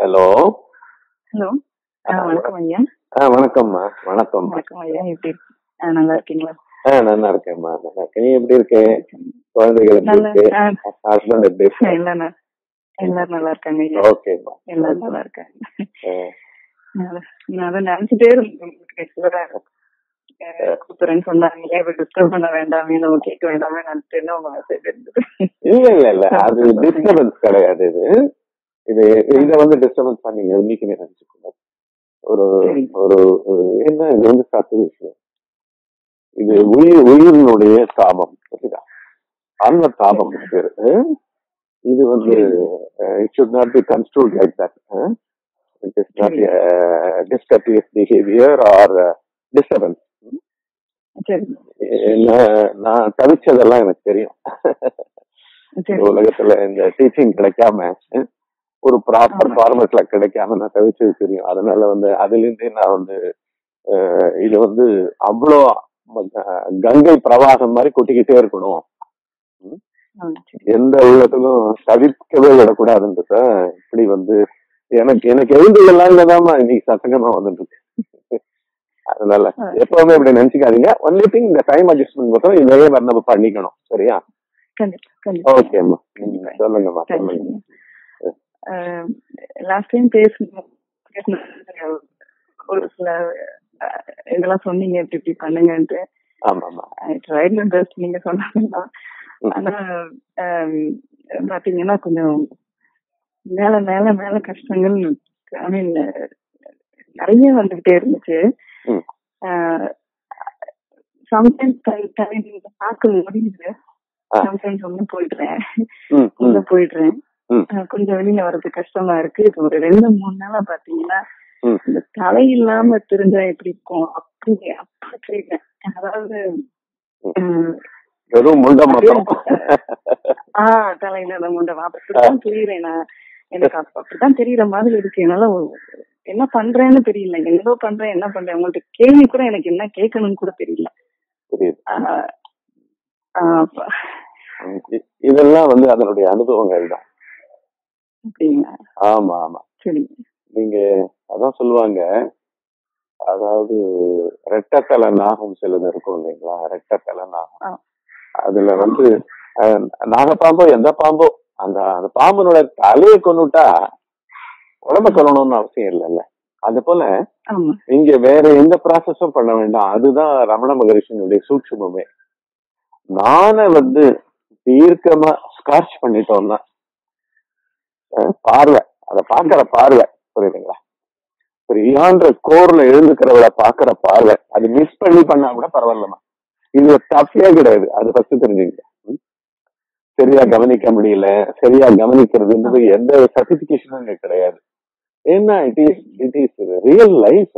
Hello hello ஆ வணக்கம் ஐயா ஆ வணக்கம்மா வணக்கம் வணக்கம் ஐயா எப்படி இருக்கு? ஆ நல்லா இருக்கீங்களா ஆ நல்லா இருக்கேம்மா நல்லா இருக்கேன் நீ எப்படி இருக்க குழந்தைகள் எப்படி நல்லா இருக்கு ஆ, ஹஸ்பண்ட் எப்படி இருக்கு எல்லாம் ந- எல்லாரும் நல்லா இருக்காங்க ஐயா ஓகேம்மா எல்லாரும் நல்லா இருக்காங்க ஆ, நான் நான் அதை நினைச்சிட்டே இருந்தேன் உங்களுக்கு ரெகுலரா கூப்பிடுறேன்னு சொன்னாங்க இப்ப டிஸ்டர்ப் பண்ண வேண்டாமே நம்ம கேட்க வேண்டாமே நினைச்சிட்டு உங்க மெசேஜ் இருந்தது இல்ல இல்ல இல்ல அது டிஸ்டர்பன்ஸ் கிடையாது இது இது இத வந்து டிஸ்டர்பன்ஸ் பண்ணீங்க இன்னைக்குமே நினைச்சுக்கோங்க ஒரு சரி. ஒரு ஒரு என்ன இது வந்து சத்து விஷயம் இது உயிர் உயிரினுடைய தாபம் புரியுதா ஆன்ம தாபம் பேரு இது வந்து it should not be construed like that it is not discourteous behaviour or disturbance சரி நான் தவிச்சதெல்லாம் எனக்கு தெரியும் சரி இந்த உலகத்துல இந்த டீச்சிங் கிடைக்காம அஹ், ஒரு ப்ராப்பர் ஆமா. ஃபார்மேட்ல கிடைக்காம நான் தவிச்சது தெரியும் அதனால வந்து அதுல இருந்தே நான் வந்து அஹ், இது வந்து அவ்வளோ அஹ், கங்கை பிரவாகம் மாதிரி கொட்டிக்கிட்டே இருக்கணும் ஆ, சரி எந்த உள்ளத்திலும் தவிக்கவே விடக்கூடாதுன்றத இப்படி வந்து எனக்கு எனக்கு எழுந்ததெல்லாம் இன்னைக்கு சத்தங்கமா வந்துட்டு இருக்கு அதனால ஆ. எப்பவுமே இப்படி நினைச்சுக்காதீங்க ஒன்லி திங் இந்த டைம் அட்ஜஸ்ட்மெண்ட் மட்டும் இதையே வந்து நம்ம பண்ணிக்கணும் சரியா கண்டிப்பா கண்டிப்பா ஓகேம்மா கண்டிப்பா. சொல்லுங்கம்மா சொல்லுங்க லாஸ்ட் டைம் பேசணும் பேசணும் ஒரு சில அஹ், இதெல்லாம் சொன்னீங்க இப்படி இப்படி பண்ணுங்கன்ட்டு ஆமா ஆமா ட்ரைட் மை பெஸ்ட் நீங்க சொன்னாங்கன்னா ம். ஆனா ஆம், பாத்தீங்கன்னா கொஞ்சம் மேல மேல மேல கஷ்டங்கள் ஐ மீன் நிறைய வந்துகிட்டே இருந்துச்சு ம். சம்டைம்ஸ் பார்க்க முடியுது ஆ. சம்டைம்ஸ் ஒண்ணு போயிடுறேன் ம், உள்ள ம், போயிடுறேன் ம். அஹ் கொஞ்சம் வெளியில வர்றது கஷ்டமா இருக்கு இப்போ ஒரு ரெண்டு மூணு நாளா பாத்தீங்கன்னா ம். இந்த தலை இல்லாம தெரிஞ்சா எப்படி இருக்கும் அப்படி அப்படி செய்வேன் அதாவது அஹ், வெறும் முண்ட மட்டும் ஆஹ் தலையில அந்த முண்டம் அப்படிதான் தெரியுறேன் நான் எனக்கு அப்ப அப்படிதான் தெரியற மாதிரி இருக்கு என்னால ஒரு- என்ன பண்றேன்னு தெரியல என்னதோ பண்றேன் என்ன பண்றேன் உங்கள்ட்ட கேள்வி கூட எனக்கு என்ன கேட்கணும்னு கூட தெரியல புரியுது ஆஹ் ஆஹ் அப்ப- ம், இ- இதெல்லாம் வந்து அதனுடைய அனுபவங்கள் தான் அப்படிங்களா ஆமா ஆமா சரி நீங்க அதான் சொல்லுவாங்க அதாவது ரெட்டத்தலை நாகம் சிலது இருக்கும் இல்லைங்களா ரெட்டத்தலை நாகம் ஆ. அதுல வந்து அஹ், நாகப்பாம்போ எந்த பாம்போ அந்த அந்த பாம்புனோட தலையை கொண்டுட்டா உடம்ப கொல்லணும்னு அவசியம் இல்லைல்ல அது போல ஆமா இங்க வேற எந்த ப்ராசஸும் பண்ண வேண்டாம் அதுதான் ரமண மகரிஷினுடைய சூட்சுமமே நானை வந்து தீர்க்கமா ஸ்கார்ச் பண்ணிட்டோம்னா அஹ், பார்வை அதை பாக்குற பார்வை புரியுதுங்களா பிரியான்ற கோர்ல எழுந்துக்கிறவள பாக்குற பார்வை அது மிஸ் பண்ணி பண்ணா கூட பரவாயில்லமா இது தப்பே கிடையாது அது ஃபர்ஸ்ட் தெரிஞ்சுங்க ம்? சரியா கவனிக்க முடியல சரியா கவனிக்கிறதுன்றது எந்த சர்டிபிகேஷனும் இங்க கிடையாது ஏன்னா it is it is real life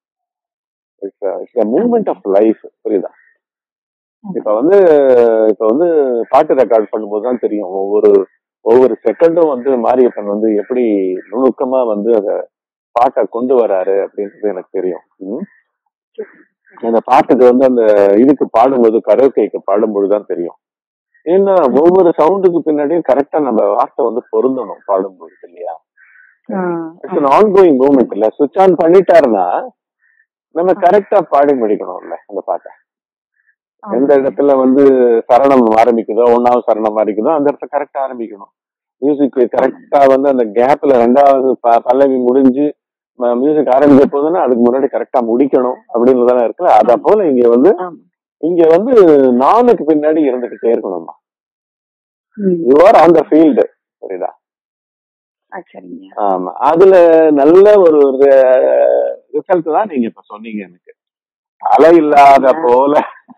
it's moment of life புரியுதா இப்ப வந்து இப்ப வந்து பாட்டு ரெக்கார்ட் பண்ணும்போது தான் தெரியும் ஒவ்வொரு ஒவ்வொரு செகண்டும் வந்து மாரியப்பன் வந்து எப்படி நுணுக்கமா வந்து அத பாட்டை கொண்டு வராரு அப்படின்றது எனக்கு தெரியும் ம்? அந்த பாட்டுக்கு வந்து அந்த இதுக்கு பாடும்போது கரோக்கைக்கு பாடும்போது தான் தெரியும் ஏன்னா ஒவ்வொரு சவுண்டுக்கு பின்னாடியும் கரெக்டா நம்ம வார்த்தை வந்து பொருந்தணும் பாடும்போது இல்லையா ah it's an ongoing moment இல்ல சுவிட்ச் ஆன் பண்ணிட்டாருன்னா நம்ம கரெக்டா பாடி முடிக்கணும்ல அந்த பாட்டை எந்த இடத்துல வந்து சரணம் ஆரம்பிக்குதோ ஒன்னாவது சரணம் ஆரம்பிக்குதோ அந்த இடத்துல கரெக்டா ஆரம்பிக்கணும் மியூசிக் கரெக்டா வந்து அந்த கேப்ல ரெண்டாவது ப- பல்லவி முடிஞ்சு மியூசிக் ஆரம்பிக்க போதுன்னா அதுக்கு முன்னாடி கரெக்டா முடிக்கணும் அப்படின்றதெல்லாம் இருக்குல்ல அத போல இங்க வந்து ஆமா இங்க வந்து நானுக்கு பின்னாடி இருந்துகிட்டே இருக்கணும்மா ம். You are on the field புரியுதா ஆ, சரிங்க ஆமா அதுல நல்ல ஒரு ரிசல்ட் தான் நீங்க இப்ப சொன்னீங்க எனக்கு அலை இல்லாத போல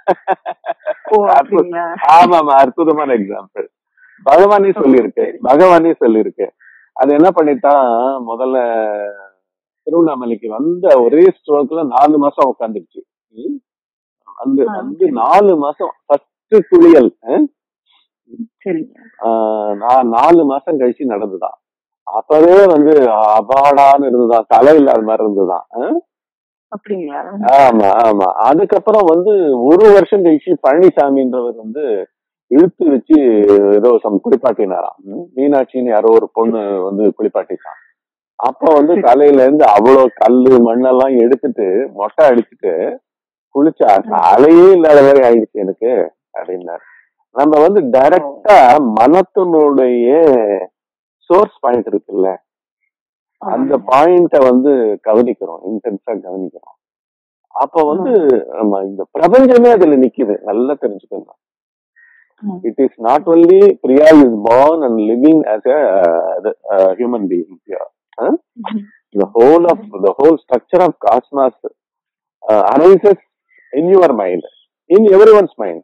ஓ அப்படிங்களா ஆமாமா அற்புதமான எக்ஸாம்பிள் பகவானே சொல்லியிருக்கு பகவானே சொல்லியிருக்கு அது என்ன பண்ணிட்டான் முதல்ல திருவண்ணாமலைக்கு வந்த ஒரே ஸ்ட்ரோக்ல நாலு மாசம் உட்காந்துருச்சு வந்து ஆ, வந்து சரி. நாலு மாசம் ஃபர்ஸ்ட் குளியல் அஹ், சரிங்க ஆஹ், நான் நாலு மாசம் கழிச்சு நடந்துதான் அப்பவே வந்து அபாடான்னு இருந்துதான் தலை இல்லாத மாதிரி இருந்துதான் அஹ். அப்படிங்களா ஆமா ஆமா அதுக்கப்புறம் வந்து ஒரு வருஷம் கழிச்சு பழனிசாமின்றவர் வந்து இழுத்து வச்சு ஏதோ சம் குளிப்பாட்டினாராம் ம், மீனாட்சின்னு யாரோ ஒரு பொண்ணு வந்து குளிப்பாட்டிச்சான் அப்ப வந்து தலையில இருந்து அவ்வளவு கல்லு மண்ணெல்லாம் எடுத்துட்டு மொட்டை அடிச்சுட்டு குளிச்சா தலையே இல்லாத மாதிரி ஆயிடுச்சு எனக்கு அப்படின்னாரு நம்ம வந்து டைரக்டா மனத்தினுடைய சோர்ஸ் பாயிண்ட் இருக்குல்ல அந்த பாயிண்ட வந்து கவனிக்கிறோம் இன்டென்ஸா கவனிக்கிறோம் அப்ப வந்து நம்ம இந்த பிரபஞ்சமே அதுல நிக்குது நல்லா தெரிஞ்சுக்கணும் ம். it is not only Priya is born and living as a, uh, human being here. Huh? ம். The whole of the whole structure of cosmos uh, arises in your mind, in everyone's mind.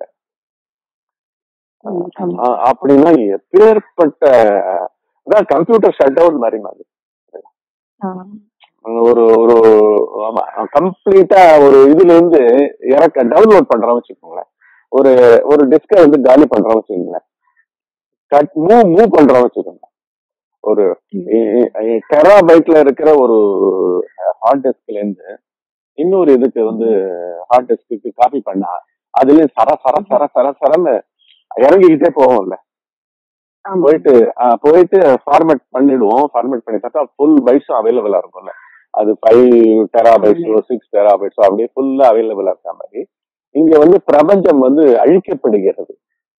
ம், ஆமா. அஹ் அப்படின்னா எப்பேற்பட்ட அதான் computer shut down மாதிரி மாதிரி ஆ. ஒரு ஒரு ஆமா கம்ப்ளீட்டா ஒரு இதுல இருந்து இறக்க டவுன்லோட் பண்றோம் வச்சுக்கோங்களேன் ஒரு ஒரு டிஸ்கை வந்து காலி பண்றோம் வச்சுக்கோங்களேன் கட் மூவ் மூவ் பண்றோம் வச்சுக்கோங்க ஒரு டெராபைட்ல இருக்கிற ஒரு ஹார்ட் டிஸ்க்ல இருந்து இன்னொரு இதுக்கு வந்து ஹார்ட் டிஸ்க்கு காப்பி பண்ணா அதுல சர சர சர சர சரன்னு இறங்கிக்கிட்டே போகும்ல ஆமா. போயிட்டு ஆஹ் போயிட்டு ஃபார்மேட் பண்ணிடுவோம் ஃபார்மேட் பண்ணி பார்த்தா ஃபுல் பைட்ஸும் அவைலபிளா இருக்கும்ல அது ஃபைவ் டெராபைட்ஸோ சிக்ஸ் டெராபைட்ஸோ அப்படியே ஃபுல்லா அவைலபிளா இருக்க மாதிரி இங்க வந்து பிரபஞ்சம் வந்து அழிக்கப்படுகிறது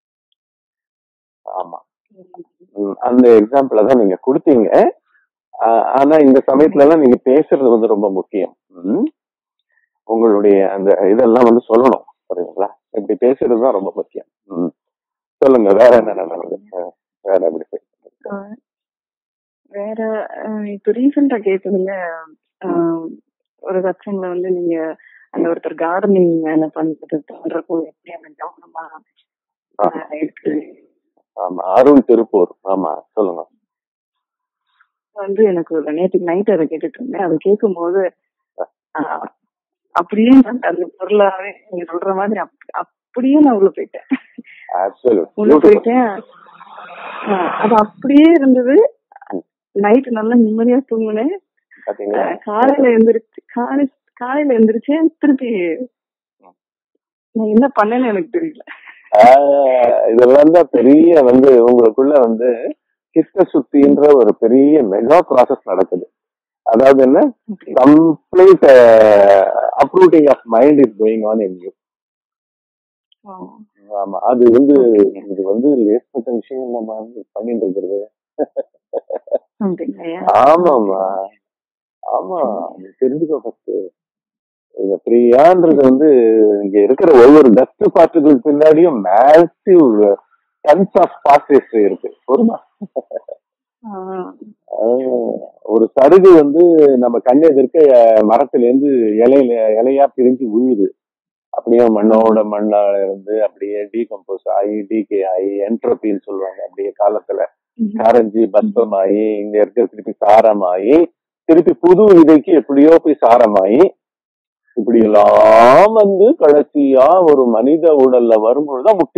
ஆமா ம், அந்த எக்ஸாம்பிள தான் நீங்க கொடுத்தீங்க ஆஹ் ஆனா இந்த சமயத்துல எல்லாம் நீங்க பேசுறது வந்து ரொம்ப முக்கியம் ம். உங்களுடைய அந்த இதெல்லாம் வந்து சொல்லணும் சரிங்களா இப்படி பேசுறது தான் ரொம்ப முக்கியம் ம். சொல்லுங்க வேற என்ன நடந்தது அஹ் வேற எப்படி பேசுறது? ஆ. வேற அஹ், இப்ப ரீசெண்டா கேட்டதுல ஆஹ், ஒரு செக்ஷன்ல வந்து நீங்க அந்த ஒருத்தர் கார்டனிங் வேலை பண்றது பண்றப்போ எப்படி அந்த கவனமா ஆ. ஆஹ், இருக்கு ஆமா அருண் திருப்பூர் ஆமா சொல்லுங்க வந்து எனக்கு ஒரு நேற்றுக்கு நைட் அதை கேட்டுட்டு இருந்தேன் அதை கேட்கும் போது ஆஹ், அப்படியே நான் அந்த பொருளாவே நீங்க சொல்ற மாதிரி அப்- அப்படியே நான் உள்ள போயிட்டேன் உள்ள Absolute. போயிட்டேன் ஆஹ், அது அப்படியே இருந்தது நைட் நல்லா நிம்மதியா தூங்குனேன் பாத்தீங்களா ஆஹ், காலையில எந்திரிச்சு காலை காலையில எந்திரிச்சேன் திருப்பி நான் என்ன பண்ணேன்னு எனக்கு தெரியல ஆஹ் இதெல்லாம் தான் பெரிய வந்து உங்களுக்குள்ள வந்து சித்த சுத்தின்ற ஒரு பெரிய மெகா ப்ராசஸ் நடக்குது அதாவது என்ன complete uprooting of mind is going on in you ஆஹ், ஆமா அது வந்து இது வந்து லேஸ்பட்ட விஷயம் நம்ம பண்ணிட்டு இருக்கிறது அப்படிங்களா? ஆமாமா ஆமா அது தெரிஞ்சுக்கோ ஃபர்ஸ்ட் இந்த பிரியான்றது வந்து இங்க இருக்கிற ஒவ்வொரு டஸ்ட் பார்ட்டிகளுக்கு பின்னாடியும் மேசிவ் டன்ஸ் ஆஃப் பாசிஸ் இருக்கு பொறுமா ஆஹ், ஆஹ், ஒரு சருகு வந்து நம்ம கண்ணு எதிர்க்க அஹ், மரத்துல இருந்து இலையில இலையா பிரிஞ்சு உழுது அப்படியே மண்ணோட மண்ணா இருந்து அப்படியே டீகம்போஸ் ஆகி டிகே ஆகி என்ட்ரோபின்னு சொல்லுவாங்க அப்படியே காலத்துல கரைஞ்சி பஸ்பமாயி இங்க இருக்க திருப்பி சாரமாயி திருப்பி புது விதைக்கு எப்படியோ போய் சாரமாயி இப்படி எல்லாம் வந்து கடைசியா ஒரு மனித உடல்ல வரும்பொழுதுதான் முக்தி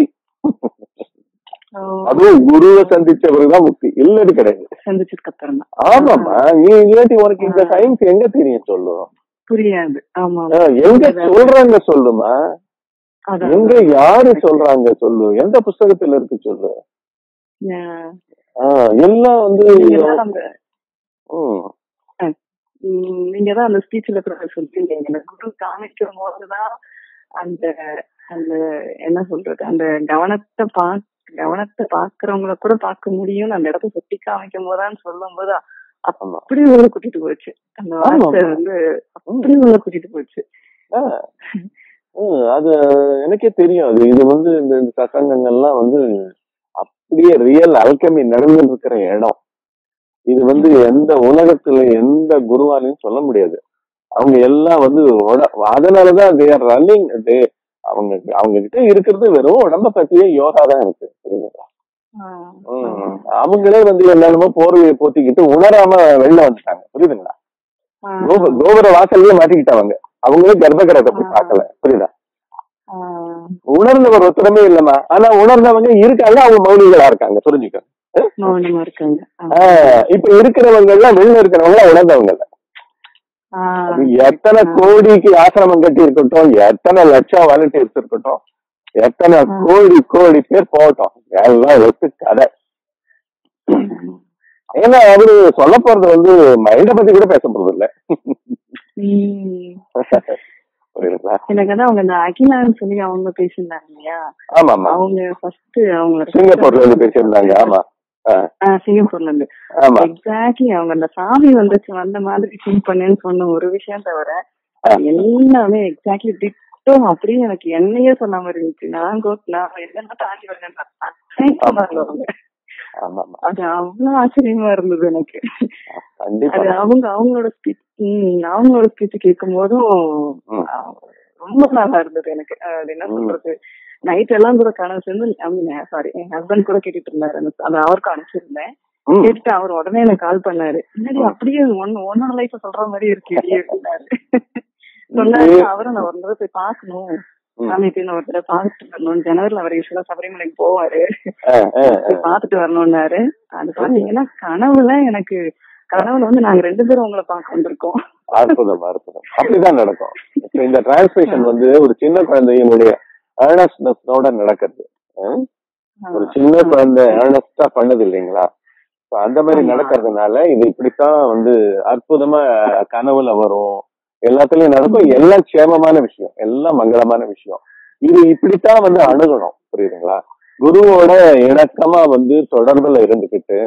ஆஹ், அதுவும் குருவை சந்திச்ச பிறகுதான் முக்தி இல்லது கிடையாது சந்திச்சதுக்கு அப்புறம் தான் ஆமாமா நீ இல்லாட்டி உனக்கு இந்த சயின்ஸ் எங்க தெரியும் சொல்லு புரியாது ஆமா ஆஹ், எங்க சொல்றாங்க சொல்லுமா அதான். எங்க யாரு சொல்றாங்க சொல்லு எந்த புஸ்தகத்துல இருக்கு சொல்லு ஆஹ், ஆஹ், எல்லாம் வந்து நீங்க தான் அந்த ம், உம், நீங்க தான் அந்த ஸ்பீச்ல கூட சொல்லிருக்கீங்க எனக்கு குரு காமிக்கும் போதுதான் அந்த அந்த என்ன சொல்றது அந்த கவனத்தை பா கவனத்தை பாக்குறவங்கள கூட பார்க்க முடியும் அந்த இடத்த சுட்டி காமிக்கும் போதான்னு சொல்லும் போது ஆமா அப்படி உள்ள கூட்டிட்டு போச்சு அந்த வார்த்தை வந்து அப்படி உள்ள கூட்டிட்டு போச்சு ஆஹ். ஹம், அது எனக்கே தெரியும் அது இது வந்து இந்த இந்த சசங்கங்கள்லாம் வந்து அப்படியே ரியல் அல்கமி நடந்துட்டு இருக்கிற இடம் இது வந்து எந்த உலகத்துல எந்த குருவாலையும் சொல்ல முடியாது அவங்க எல்லாம் வந்து உட- அதனாலதான் தேர் ரன்னிங் அவங்க அவங்க கிட்ட இருக்கிறது வெறும் உடம்ப பத்தியே யோகா தான் இருக்கு புரியுதுங்களா ஆஹ், ஹம். அவங்களே வந்து என்னென்னமோ போர்வையை போத்திக்கிட்டு உணராம வெளில வந்துட்டாங்க புரியுதுங்களா ஆஹ், கோபுர கோபுர வாசல்லயே மாட்டிக்கிட்டவங்க அவங்களே கர்ப்பகிரகத்தை போய் பார்க்கல புரியுதா ஆஹ், உணர்ந்தவர் ஒருத்தரமே இல்லம்மா ஆனா உணர்ந்தவங்க இருக்காங்க அவங்க மௌலிகளா இருக்காங்க புரிஞ்சுக்க மௌனமா இருக்காங்க ஆஹ், ஆஹ் இப்ப இருக்கிறவங்க எல்லாம் வெளில இருக்கிறவங்க எல்லாம் உணர்ந்தவங்க இல்ல ஆஹ், அது எத்தனை கோடிக்கு ஆசிரமம் கட்டி இருக்கட்டும் எத்தனை லட்சம் வாலண்டியர்ஸ் இருக்கட்டும் எத்தனை கோடி கோடி பேர் போகட்டும் எல்லாம் ஒத்து கதை ஏன்னா அவரு சொல்ல போறது வந்து மைண்ட பத்தி கூட பேச போறது இல்ல உம் புரியுதுங்களா எனக்கு வந்து அவங்க இந்த அகிலான்னு சொல்லி அவங்க பேசியிருந்தாங்க இல்லையா ஆமா ஆமா அவங்க ஃபர்ஸ்ட் அவங்களோட சிங்கப்பூர்ல இருந்து பேசியிருந்தாங்க ஆமா ஆ, ஆ, சிங்கப்பூர்ல இருந்து ஆமா எக்ஸாக்ட்லி அவங்க அந்த சாமி வந்துச்சு வந்த மாதிரி ஃபீல் பண்ணேன்னு சொன்ன ஒரு விஷயம் தவிர எல்லாமே எக்ஸாக்ட்லி டிட்டோ அப்படியே எனக்கு என்னையே சொன்ன மாதிரி இருந்துச்சு நான் கோ நான் என்ன தாண்டி வரேன் சொன்னாங்க அவங்க ஆமா ஆமா அது அவ்வளவு ஆச்சரியமா இருந்தது எனக்கு கண்டிப்பா அது அவங்க அவங்களோட ஸ்பீச் அவங்களோட ஸ்பீச் கேட்கும் போதும் ம். ரொம்ப நல்லா இருந்தது எனக்கு அது என்ன ம். சொல்றது நைட் எல்லாம் கூட கனவு சேர்ந்து ஐ மீன் சாரி என் ஹஸ்பண்ட் கூட கேட்டுட்டு இருந்தாரு அந்த- அது அவருக்கும் அனுப்பிச்சிருந்தேன் ம். கேட்டுட்டு அவர் உடனே எனக்கு கால் பண்ணாரு முன்னாடி அப்படியே ஒன்னு ஒன்னோட லைஃப் சொல்ற மாதிரி இருக்கு அப்படின்னாரு சொன்னாரு அவரும் நான் ஒரு தடவை போய் பாக்கணும் ம். சாமிக்கு ஒரு தடவை பாத்துட்டு வரணும் ஜனவரில அவர் யூஸ்வலா சபரிமலைக்கு போவாரு ஆ, ஆ, ஆ. போய் பாத்துட்டு வரணும்னாரு அது பாத்தீங்கன்னா கனவுல எனக்கு கனவுல வந்து நாங்க ரெண்டு பேரும் உங்களை பார்க்க வந்திருக்கோம் அற்புதம் அற்புதம் அப்படிதான் நடக்கும் இப்ப இந்த டிரான்ஸ்லேஷன் வந்து ஒரு சின்ன குழந்தையினுடைய ஏர்னஸ்னஸோட நடக்கிறது ஆ? ஒரு சின்ன குழந்தை ஏர்னஸ்டா பண்ணுது இல்லைங்களா So அந்த மாதிரி ஆமா. நடக்கிறதுனால இது இப்படித்தான் வந்து அற்புதமா கனவுல வரும் எல்லாத்துலயும் நடக்கும் எல்லாம் க்ஷேமமான விஷயம் எல்லாம் மங்களமான விஷயம் இது இப்படித்தான் வந்து அணுகணும் புரியுதுங்களா குருவோட இணக்கமா வந்து தொடர்புல இருந்துகிட்டு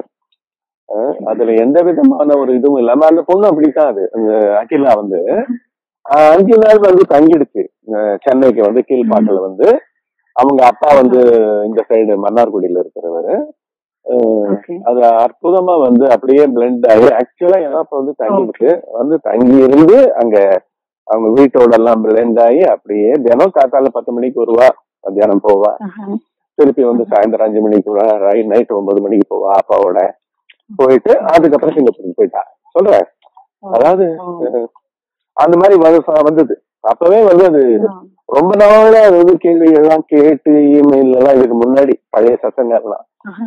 அஹ், அதுல எந்த விதமான ஒரு இதுவும் இல்லாம அந்த பொண்ணு அப்படித்தான் அது அந்த அகிலா வந்து அஹ், அஞ்சு நாள் வந்து தங்கிடுச்சு அஹ், சென்னைக்கு வந்து கீழ்பாட்டில் வந்து அவங்க அப்பா வந்து இந்த சைடு மன்னார்குடியில இருக்கிறவரு அஹ், ஓகே அது அற்புதமா வந்து அப்படியே பிளெண்ட் ஆகி ஆக்சுவலா அப்ப வந்து தங்கிடுச்சு வந்து தங்கி இருந்து அங்க அவங்க வீட்டோட எல்லாம் பிளெண்ட் ஆகி அப்படியே தினம் காத்தால பத்து மணிக்கு வருவா மத்தியானம் போவா திருப்பி வந்து சாயந்தரம் அஞ்சு மணிக்கு வருவா நைட் ஒன்பது மணிக்கு போவா அப்பாவோட போயிட்டு அதுக்கப்புறம் சிங்கப்பூருக்கு போயிட்டா சொல்றேன் அதாவது அஹ், அந்த மாதிரி வந்து- வந்தது அப்பவே வந்து அது ரொம்ப நாளா அது வந்து கேள்விகள் எல்லாம் கேட்டு இமெயில் எல்லாம் இதுக்கு முன்னாடி பழைய சசங்க எல்லாம்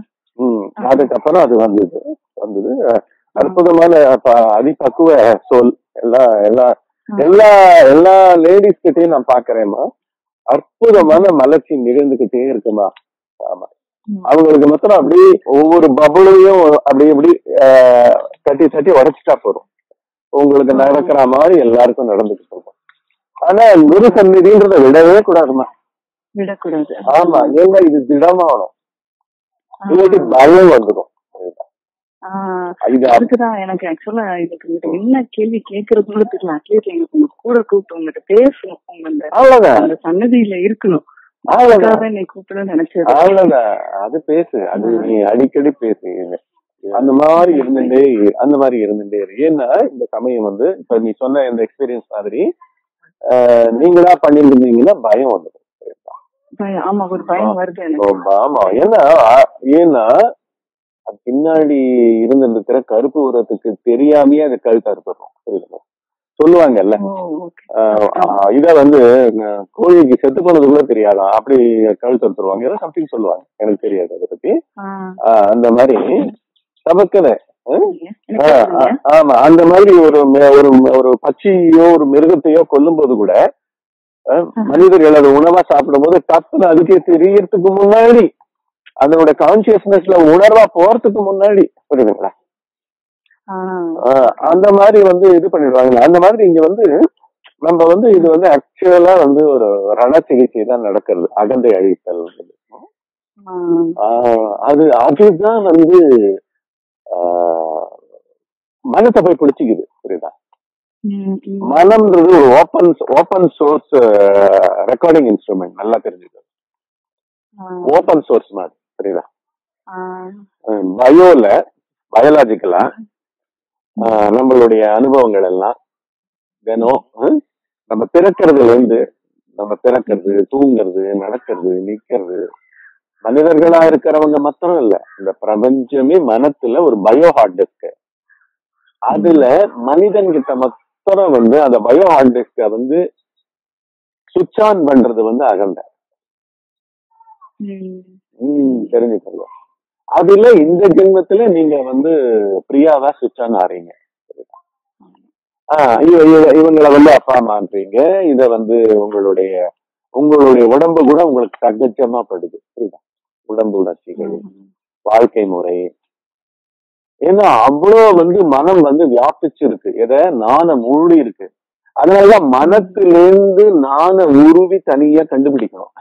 ம் அதுக்கப்புறம் அது வந்தது வந்தது அஹ், அற்புதமான ப- அதிபக்குவ சொல் எல்லா எல்லா எல்லா எல்லா லேடிஸ் கிட்டயும் நான் பாக்குறேம்மா அற்புதமான மலர்ச்சி நிகழ்ந்துகிட்டே இருக்குமா ஆமா அவங்களுக்கு மாத்திரம் அப்படியே ஒவ்வொரு பபுளையும் அப்படி இப்படி அஹ், தட்டி தட்டி உடைச்சிட்டா போதும் உங்களுக்கு நடக்கிற மாதிரி எல்லாருக்கும் நடந்துகிட்டு இருக்கும் ஆனா குரு சந்நிதின்றத விடவே கூடாதுமா விடக்கூடாது ஆமா ஏன்னா இது திடமாகணும் இல்லாட்டி பயம் வந்துடும் ஆஹ் இது அதுக்குதான் எனக்கு ஆக்சுவலா இதுக்கு உங்ககிட்ட என்ன கேள்வி கேட்கறது கூட தெரியல அட்லீஸ்ட் எங்களுக்கு உங்க கூட கூப்பிட்டு உங்ககிட்ட பேசணும் உங்க அந்த அவ்வளவுதான் அந்த சன்னதியில இருக்கணும் அவ்வளவுதான் அதுக்காக நீ கூப்பிடணும்னு நினைச்சது அவ்வளவுதான் அது பேசு அது நீ அடிக்கடி பேசு அந்த மாதிரி இருந்துட்டே இரு. அந்த மாதிரி இருந்துட்டே இரு ஏன்னா இந்த சமயம் வந்து இப்ப நீ சொன்ன இந்த எக்ஸ்பீரியன்ஸ் மாதிரி ஆஹ், நீங்களா பண்ணிருந்தீங்கன்னா பயம் வந்துடும் பயம், ஆமா ஒரு பயம் வருது எனக்கு ரொம்ப ஆமா ஏன்னா ஏன்னா அது பின்னாடி இருந்திருக்கிற கருப்பு உரத்துக்கு தெரியாமயே அது கழுத்து அறுத்துறோம் புரியுதுங்களா சொல்லுவாங்கல்ல ஓ ஓகே ஆஹ் ஆஹ் இத வந்து அஹ் கோழிக்கு செத்து போனது கூட தெரியாதான் அப்படி கழுத்து அறுத்துருவாங்க ஏதோ சம்திங் சொல்லுவாங்க எனக்கு தெரியாது அதை பத்தி ஆஹ் அந்த மாதிரி தமக்கதை எனக்கு கேக்குதுங்க. ஆமா அந்த மாதிரி ஒரு மி- ஒரு ஒரு பச்சியோ ஒரு மிருகத்தையோ கொல்லும் போது கூட அஹ், மனிதர்கள் அதை உணவா சாப்பிடும் போது டப்புன்னு அதுக்கே தெரியறதுக்கு முன்னாடி அதனோட கான்சியஸ்னஸ்ல உணர்வா போறதுக்கு முன்னாடி புரியுதுங்களா ஆஹ் ஆஹ் அந்த மாதிரி வந்து இது பண்ணிடுவாங்க அந்த மாதிரி இங்க வந்து நம்ம வந்து இது வந்து ஆக்சுவலா வந்து ஒரு ரண சிகிச்சை தான் நடக்கிறது அகந்தை அழித்தல் ஆஹ் ஆஹ் அது அதுதான் வந்து ஆஹ் மனத்தை போய் பிடிச்சிக்குது புரியுதா ம், ம். மனம்ன்றது ஒரு open open source recording instrument நல்லா தெரிஞ்சுக்கணும் ஆஹ் ஓப்பன் சோர்ஸ் மாதிரி புரியுதா ஆஹ் பயோல பயாலஜிக்கலா நம்மளுடைய அனுபவங்கள் எல்லாம் தினம் ஹம், நம்ம பிறக்கிறதுல இருந்து நம்ம பிறக்கிறது தூங்குறது நடக்கிறது நிக்கிறது மனிதர்களா இருக்கிறவங்க மாத்திரம் இல்ல இந்த பிரபஞ்சமே மனத்துல ஒரு பயோ ஹார்ட் டிஸ்க் அதுல மனிதன் கிட்ட மாத்திரம் வந்து அந்த பயோ ஹார்ட் டிஸ்க வந்து சுவிட்ச் ஆன் பண்றது வந்து அகண்ட ம். ம், தெரிஞ்சுக்கோங்க அதுல இந்த ஜென்மத்துல நீங்க வந்து பிரியாவா சுவிட்ச் ஆன் ஆறீங்க ஆஹ் இவ- இவ- இவங்கள வந்து அப்பா அம்மான்றீங்க இத வந்து உங்களுடைய உங்களுடைய உடம்பு கூட உங்களுக்கு சகஜமா படுது புரியுதா உடம்பு உணர்ச்சிகள் வாழ்க்கை முறை ஏன்னா அவ்வளோ வந்து மனம் வந்து வியாபிச்சு இருக்கு எதை நாண மூடி இருக்கு அதனாலதான் மனத்திலிருந்து நாண உருவி தனியா கண்டுபிடிக்கணும்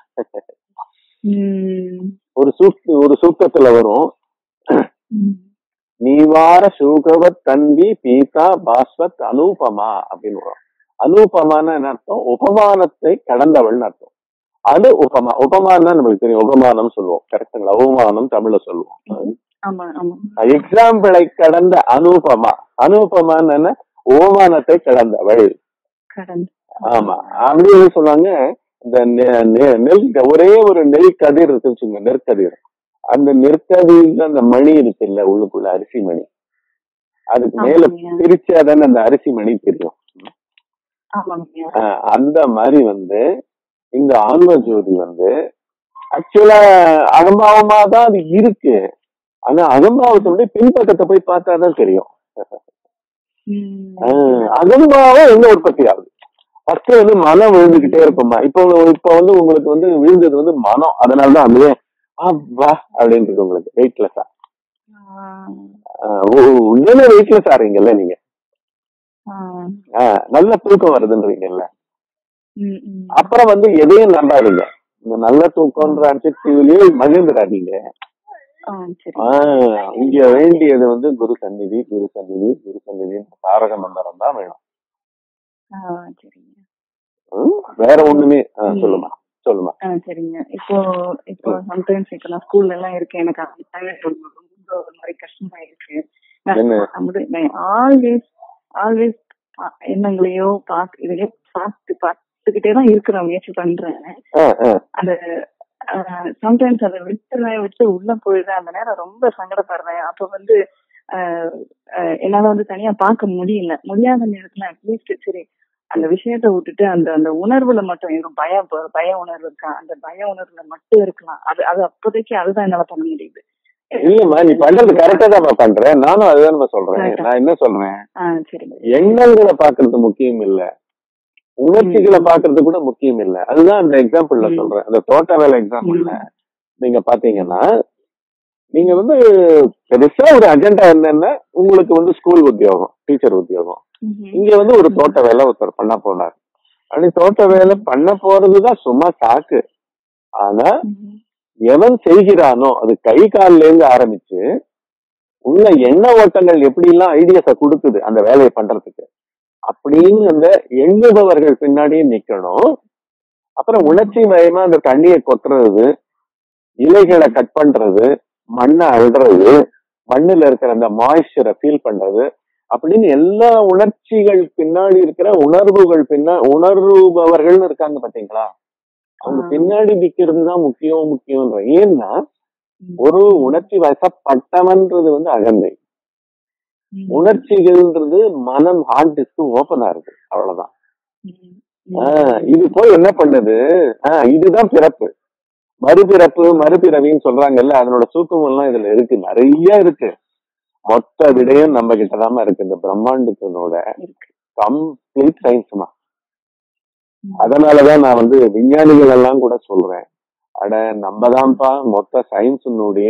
ம். ஒரு சூக் ஒரு சூக்கத்துல வரும் ம். நீவார சூகவத் தன்வி பீதா பாஸ்வத் அனூபமா அப்படின்னு வரும் அனூபமான அர்த்தம் உபமானத்தை கடந்தவள்னு அர்த்தம் அது உபமா உபமானம் நம்மளுக்கு தெரியும் உபமானம் சொல்லுவோம் கரெக்டுங்களா உபமானம் தமிழ்ல சொல்லுவோம் ஆமா ஆமா எக்ஸாம்பிளை கடந்த அனூபமா அனூபமான என்ன ஓமானத்தை கடந்தவள் கடந்து ஆமா அப்படின்னு சொன்னாங்க இந்த நெ- நெ- நெல் ஒரே ஒரு நெல் கதிர் இருக்குன்னு வச்சுக்கோங்க நெற்கதிர் அந்த நெற்கதிர்ல அந்த மணி இருக்கு இல்ல உள்ளுக்குள்ள அரிசி மணி அதுக்கு மேல ஆமாங்க. பிரிச்சாதானே அந்த அரிசி மணி தெரியும் ஆமாங்க ஆஹ் அந்த மாதிரி வந்து இந்த ஆன்ம ஜோதி வந்து ஆக்சுவலா அகம்பாவமா தான் அது இருக்கு ஆனா அகம்பாவத்தினுடைய பின்பக்கத்தை போய் பார்த்தாதான் தெரியும் ம். ஆஹ் அகம்பாவம் எங்க உற்பத்தி ஆகுது ஃபர்ஸ்ட் வந்து மனம் விழுந்துகிட்டே இருக்குமா இப்போ இப்போ வந்து உங்களுக்கு வந்து விழுந்தது வந்து மனம் அதனாலதான் அதுவே அப்பா அப்படின்னு இருக்கு உங்களுக்கு வெயிட்லெஸ்ஸா ஆ. உண்மையில வெயிட்லெஸ் ஆறீங்கல்ல நீங்க ஆ. ஆஹ் நல்ல தூக்கம் வருதுன்றீங்கல்ல ம், ம். அப்புறம் வந்து எதையும் நம்பாதீங்க இந்த நல்ல தூக்கம்ன்ற அட்ஜெக்டிவ்லயே மகிழ்ந்துடாதீங்க ஆ, சரி ஆஹ் இங்க வேண்டியது வந்து குரு சந்நிதி குரு சந்நிதி குரு சந்நிதி தாரக மந்திரம் தான் வேணும் ஆ, சரிங்க ஹம்? வேற ஒண்ணுமே ஆஹ் சொல்லுமா சொல்லுமா ஆ, சரிங்க இப்போ இப்போ சம்டைம்ஸ் இப்போ நான் ஸ்கூல்ல எல்லாம் இருக்கேன் எனக்கு அந்த time ரொம்ப ரொம்ப ஒரு மாதிரி கஷ்டமா இருக்கு என்ன? நான் ஆல்வேஸ் ஆல்வேஸ் எண்ணங்களையோ பாக் இதையோ பார்த்து பார்த்துக்கிட்டே தான் இருக்கிற முயற்சி பண்றேன் ஆஹ் ஆஹ் அந்த சம்டைம்ஸ் அதை விட்டுறேன் விட்டு உள்ள போயிடுறேன் அந்த நேரம் ரொம்ப சங்கடப்படுறேன் அப்ப வந்து ஆஹ் ஆஹ் என்னால வந்து தனியா பார்க்க முடியல முடியாத நேரத்துல அட்லீஸ்ட் சரி அந்த விஷயத்த விட்டுட்டு அந்த அந்த உணர்வுல மட்டும் இருக்கும் பய பய உணர்வு இருக்கா அந்த பய உணர்வுல மட்டும் இருக்கலாம் அது அது அப்போதைக்கு அதுதான் என்னால பண்ண முடியுது இல்லம்மா நீ பண்றது கரெக்டா தான் பண்றேன் நானும் அதுதான் சொல்றேன் Correct ஆ. நான் என்ன சொல்றேன் ஆஹ் சரிங்க எண்ணங்களை பாக்குறது முக்கியம் இல்ல உணர்ச்சிகளை பாக்குறது கூட முக்கியம் இல்ல அதுதான் அந்த எக்ஸாம்பிள்ல ம். சொல்றேன் அந்த தோட்ட வேலை எக்ஸாம்பிள்ல நீங்க பாத்தீங்கன்னா நீங்க வந்து பெருசா ஒரு அஜெண்டா என்னன்னா உங்களுக்கு வந்து ஸ்கூல் உத்தியோகம் டீச்சர் உத்தியோகம் ம்ஹும். இங்க வந்து ஒரு தோட்ட வேலை ஒருத்தர் பண்ண போனார் அப்படி தோட்ட வேலை பண்ண போறதுதான் சும்மா சாக்கு ஆனா ம்ஹும். எவன் செய்கிறானோ அது கை கால்ல இருந்து ஆரம்பிச்சு உள்ள எண்ண ஓட்டங்கள் எப்படி எல்லாம் ஐடியாஸ கொடுக்குது அந்த வேலையை பண்றதுக்கு அப்படின்னு அந்த எண்ணுபவர்கள் பின்னாடியே நிக்கணும் அப்புறம் உணர்ச்சி மயமா அந்த தண்ணியை கொட்டுறது இலைகளை கட் பண்றது மண்ணை அழுறது மண்ணுல இருக்கிற அந்த மாய்ஸ்சரை ஃபீல் பண்றது அப்படின்னு எல்லா உணர்ச்சிகள் பின்னாடி இருக்கிற உணர்வுகள் பின்னா உணர்வுபவர்கள்னு இருக்காங்க பாத்தீங்களா அவங்க ஆ. பின்னாடி நிக்கிறது தான் முக்கியம் முக்கியம்ன்ற ஏன்னா ம். ஒரு உணர்ச்சி வசப்பட்டவன்றது வந்து அகந்தை ம். உணர்ச்சிகள்ன்றது மனம் ஹார்ட் டிஸ்க் ஓபனா இருக்கு அவ்வளவுதான் ம். ஆஹ் இது போய் என்ன பண்ணுது ஆஹ் இதுதான் பிறப்பு மறுபிறப்பு மறுபிறவின்னு சொல்றாங்கல்ல அதனோட சூக்கம் எல்லாம் இதுல இருக்கு நிறைய இருக்கு மொத்த விடயம் நம்ம கிட்டதாம இருக்கு இந்த பிரம்மாண்டத்தினோட இருக்கு. கம்ப்ளீட் சயின்ஸ்மா ம். அதனாலதான் நான் வந்து விஞ்ஞானிகள் எல்லாம் கூட சொல்றேன் அட நம்ம தான்ப்பா மொத்த சயின்ஸினுடைய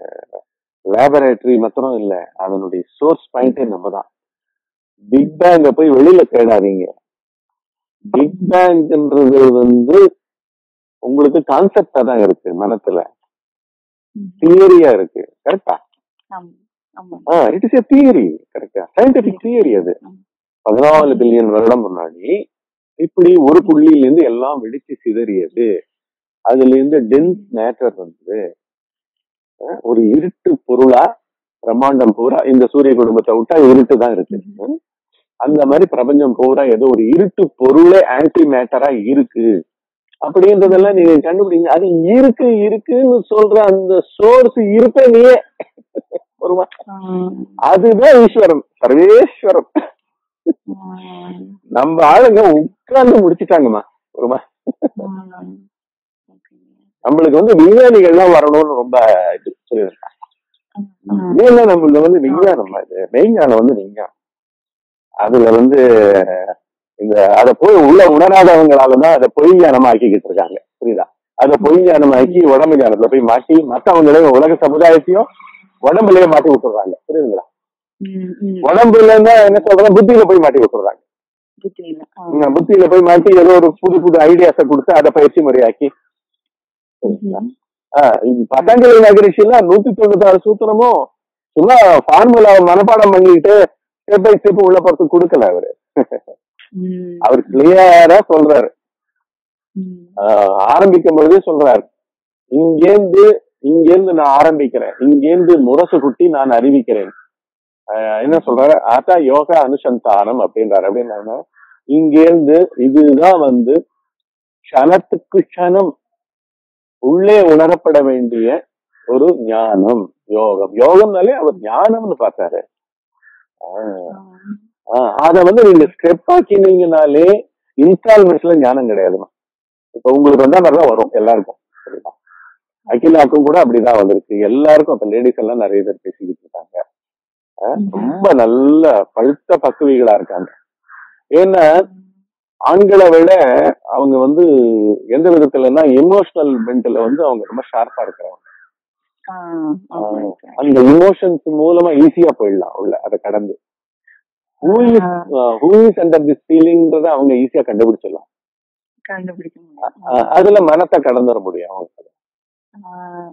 லேபரேட்டரி மாத்திரம் இல்ல அதனுடைய சோர்ஸ் பாயிண்டே நம்ம தான் பிக் பேங்க போய் வெளியில தேடாதீங்க பிக் பேங்க்ன்றது வந்து உங்களுக்கு கான்செப்டா தான் இருக்கு மனத்துல ம். தியரியா இருக்கு கரெக்டா ஆமா. ஆமா. Ah it is a theory கரெக்டா சயின்டிபிக் தியரி அது பதினாலு பில்லியன் வருடம் முன்னாடி இப்படி ஒரு புள்ளியில இருந்து எல்லாம் வெடிச்சு சிதறியது அதுல இருந்து டென்ஸ் மேட்டர் வந்தது அஹ் ஒரு இருட்டு பொருளா பிரம்மாண்டம் பூரா இந்த சூரிய குடும்பத்தை விட்டா இருட்டு தான் இருக்கு ம்ஹும். அந்த மாதிரி பிரபஞ்சம் பூரா ஏதோ ஒரு இருட்டு பொருளே ஆன்டி மேட்டரா இருக்கு அப்படின்றதெல்லாம் நீங்க கண்டுபிடிங்க அது இருக்கு இருக்குன்னு சொல்ற அந்த சோர்ஸ் இருப்பே நீயே ஒரு வா- ஆஹ் அதுதான் ஈஸ்வரன் சர்வேஸ்வரன் ஆஹ் நம்ம ஆளுங்க உட்கார்ந்து முடிச்சிட்டாங்கம்மா ஒரு மா- ஆஹ் ஓகேங்க. நம்மளுக்கு வந்து விஞ்ஞானிகள்லாம் வரணும்னு ரொம்ப இது சொல்லியிருக்காங்க ஆஹ் ஏன்னா நம்மள வந்து விஞ்ஞானம் அது மெய்ஞானம் வந்து விஞ்ஞானம் அதுல வந்து இந்த அத போய் உள்ள உணராதவங்களாலதான் அதை பொய் ஞானமா ஆக்கிக்கிட்டு இருக்காங்க புரியுதா அதை பொய் ஞானமாக்கி உடம்பு ஞானத்துல போய் மாட்டி மத்தவங்களையும் உலக சமுதாயத்தையும் உடம்புலயே மாட்டி விட்டுறாங்க புரியுதுங்களா ம், ம். உடம்புல இருந்தா என்ன சொல்றாங்க புத்தியில போய் மாட்டி விட்டுறாங்க புரியல ஆ. உம், புத்தியில போய் மாட்டி ஏதோ ஒரு புது புது ஐடியாஸ கொடுத்து அதை பயிற்சி முறையாக்கி ம். ஆஹ் இது பதஞ்சலி மகரிஷில நூத்தி தொண்ணூத்தாறு சூத்திரமும் சும்மா ஃபார்முலாவை மனப்பாடம் பண்ணிட்டு ஸ்டெப் பை ஸ்டெப் உள்ள போறதுக்கு கொடுக்கல அவரு ம். அவர் கிளியரா சொல்றாரு ம். ஆஹ் ஆரம்பிக்கும் பொழுதே சொல்றாரு இங்கேந்து இங்கேந்து நான் ஆரம்பிக்கிறேன் இங்கேந்து முரசு குட்டி நான் அறிவிக்கிறேன் ஆஹ் என்ன சொல்றாரு ஆத்தா யோகா அனுசந்தானம் அப்படின்றாரு அப்படின்னா இங்கேருந்து இதுதான் வந்து க்ஷணத்துக்கு க்ஷணம் உள்ளே உணரப்பட வேண்டிய ஒரு ஞானம் யோகம் யோகம்னாலே அவர் ஞானம்னு பார்த்தாரு ஆஹ் ஆஹ் அத வந்து நீங்க ஸ்டெப் ஆக்கினீங்கனாலே இன்ஸ்டால்மெண்ட்ஸ்ல ஞானம் கிடையாதுமா இப்ப உங்களுக்கு வந்தா நல்லா வரும் எல்லாருக்கும் சரிங்களா அகிலாக்கும் கூட அப்படிதான் வந்திருக்கு எல்லாருக்கும் இப்ப லேடிஸ் எல்லாம் நிறைய பேர் பேசிக்கிட்டு இருக்காங்க ஆஹ் ரொம்ப நல்ல பழுத்த பக்குவிகளா இருக்காங்க ஏன்னா ஆண்களை விட அவங்க வந்து எந்த விதத்துலன்னா எமோஷனல் மென்டல வந்து அவங்க ரொம்ப ஷார்ப்பா இருக்கிறாங்க ஆ, okay, okay. அந்த இமோஷன்ஸ் மூலமா ஈஸியா போயிடலாம் உள்ள அதை கடந்து who is who is under this ஃபீலிங்ன்றத அவங்க ஈஸியா கண்டுபிடிச்சிடலாம் கண்டுபிடிக்க முடியும் அஹ் அதுல மனத்தை கடந்துட முடியும் அவங்க ஆ,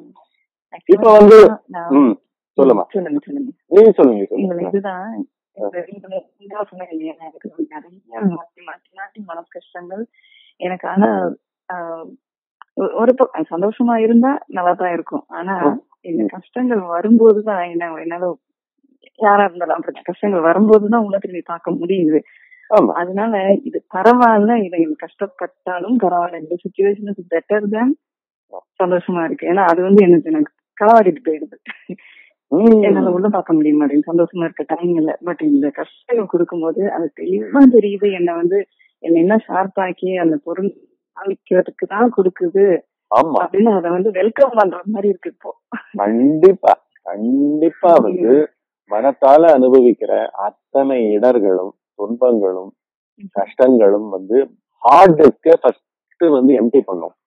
இப்ப வந்து- actually நான் ம் சொல்லுமா சொல்லுங்க சொல்லுங்க நீங்க சொல்லுங்க நீங்க இதுல சொல்லுங்க இதுதான் இந்த இதுல இந்த சொன்னேன் இல்லையா எனக்கு வந்து நிறைய மாத்தி மாத்தி மாத்தி மன கஷ்டங்கள் எனக்கு ஆனா ஆஹ், ஒ- ஒரு பக்கம் சந்தோஷமா இருந்தா நல்லா தான் இருக்கும் ஆனா இந்த கஷ்டங்கள் வரும்போதுதான் என்ன என்னால யாரா இருந்தாலும் அப்படி கஷ்டங்கள் வரும்போதுதான் உள்ள திரும்பி பார்க்க முடியுது ஆமா அதனால இது பரவாயில்ல இதை எனக்கு கஷ்டப்பட்டாலும் பரவாயில்ல இந்த சுச்சுவேஷன் இஸ் பெட்டர் தேன் சந்தோஷமா இருக்கு ஏன்னா அது வந்து எனக்கு எனக்கு களவாடிட்டு போயிடுது ம். என்னால உள்ள பார்க்க முடிய மாட்டேங்குது சந்தோஷமா இருக்க டைம் இல்ல பட் இந்த கஷ்டங்கள் கொடுக்கும்போது அது தெளிவா தெரியுது என்ன வந்து என்ன என்ன ஷார்ப்பாக்கி அந்த பொருள் அழிக்கிறதுக்கு தான் கொடுக்குது ஆமா அப்படின்னு அதை வந்து வெல்கம் பண்ற மாதிரி இருக்கு இப்போ கண்டிப்பா கண்டிப்பா வந்து மனத்தால அனுபவிக்கிற அத்தனை இடர்களும் துன்பங்களும் கஷ்டங்களும் வந்து ஹார்ட் டிஸ்க ஃபர்ஸ்ட் வந்து எம்டி பண்ணும்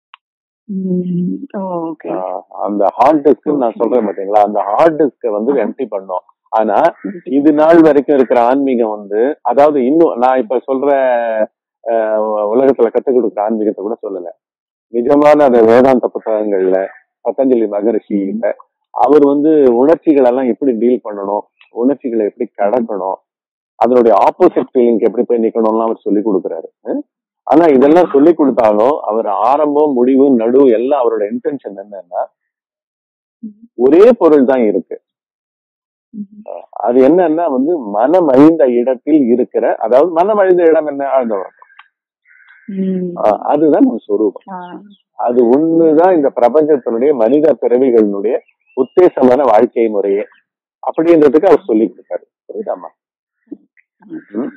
ஓகே ஆஹ் அந்த ஹார்ட் டிஸ்க் நான் சொல்றேன் பாத்தீங்களா அந்த ஹார்ட் டிஸ்க வந்து எம்டி பண்ணும் ஆனா இது நாள் வரைக்கும் இருக்கிற ஆன்மீகம் வந்து அதாவது இன்னும் நான் இப்ப சொல்ற ஆஹ் உலகத்துல கத்துக் கொடுக்குற ஆன்மீகத்தை கூட சொல்லல நிஜமான அந்த வேதாந்த புத்தகங்கள்ல பதஞ்சலி மகரிஷியில அவர் வந்து உணர்ச்சிகள் எல்லாம் எப்படி டீல் பண்ணணும் உணர்ச்சிகளை எப்படி கடக்கணும் அதனுடைய ஆப்போசிட் ஃபீலிங் எப்படி போய் நிக்கணும்லாம் அவர் சொல்லி கொடுக்குறாரு அஹ் ஆனா இதெல்லாம் சொல்லி கொடுத்தாலும் அவர் ஆரம்பம் முடிவு நடு எல்லாம் அவரோட இன்டென்ஷன் என்னன்னா ஒரே பொருள் தான் இருக்கு அது என்னன்னா வந்து மனம் அழிந்த இடத்தில் இருக்கிற அதாவது மனம் அழிந்த இடம் என்ன ஆழ்ந்த உறக்கம். ஆஹ் அதுதான் நம்ம சொரூபம் அது ஒண்ணுதான் இந்த பிரபஞ்சத்தினுடைய மனித பிறவிகளினுடைய உத்தேசமான வாழ்க்கை முறையே அப்படின்றதுக்கு அவர் சொல்லி கொடுத்தாரு புரியுதாமா ம்.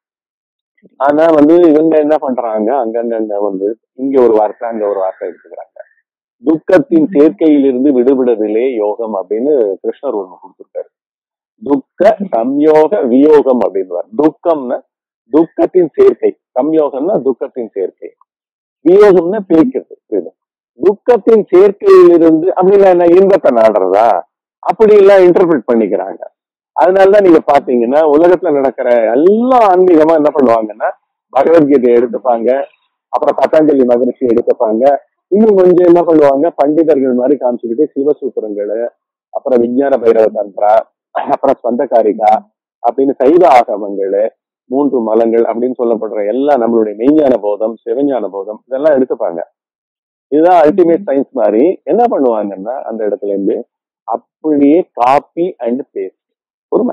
ஆனா வந்து இவங்க என்ன பண்றாங்க அங்கங்க வந்து இங்க ஒரு வார்த்தை அங்க ஒரு வார்த்தை எடுத்துக்கிறாங்க துக்கத்தின் சேர்க்கையிலிருந்து விடுபடுதலே யோகம் அப்படின்னு கிருஷ்ணர் ஒண்ணு கொடுத்திருக்காரு துக்க சம்யோக வியோகம் அப்படின்னு துக்கம்னா துக்கத்தின் சேர்க்கை சம்யோகம்னா துக்கத்தின் சேர்க்கை வியோகம்னா பிரிக்கிறது புரியுதா? துக்கத்தின் சேர்க்கையிலிருந்து அப்படின்னா என்ன இன்பத்தை நாடுறதா அப்படி எல்லாம் இன்டர்பிரட் பண்ணிக்கிறாங்க அதனாலதான் நீங்க பாத்தீங்கன்னா உலகத்துல நடக்கிற எல்லா ஆன்மீகமா என்ன பண்ணுவாங்கன்னா பகவத்கீதையை எடுத்துப்பாங்க அப்புறம் பதஞ்சலி மகரிஷி எடுத்துப்பாங்க இன்னும் கொஞ்சம் என்ன பண்ணுவாங்க பண்டிதர்கள் மாதிரி காமிச்சுக்கிட்டு சிவசூத்திரங்கள் அப்புறம் விஞ்ஞான பைரவ தந்திரா அப்புறம் ஸ்பந்தகாரிகா அப்படின்னு சைவ ஆகமங்கள் மூன்று மலங்கள் அப்படின்னு சொல்லப்படுற எல்லா நம்மளுடைய மெய்ஞான போதம் சிவஞான போதம் இதெல்லாம் எடுத்துப்பாங்க இதுதான் அல்டிமேட் சயின்ஸ் மாதிரி என்ன பண்ணுவாங்கன்னா அந்த இடத்துல இருந்து அப்படியே காப்பி அண்ட் பேஸ்ட் பொறுமை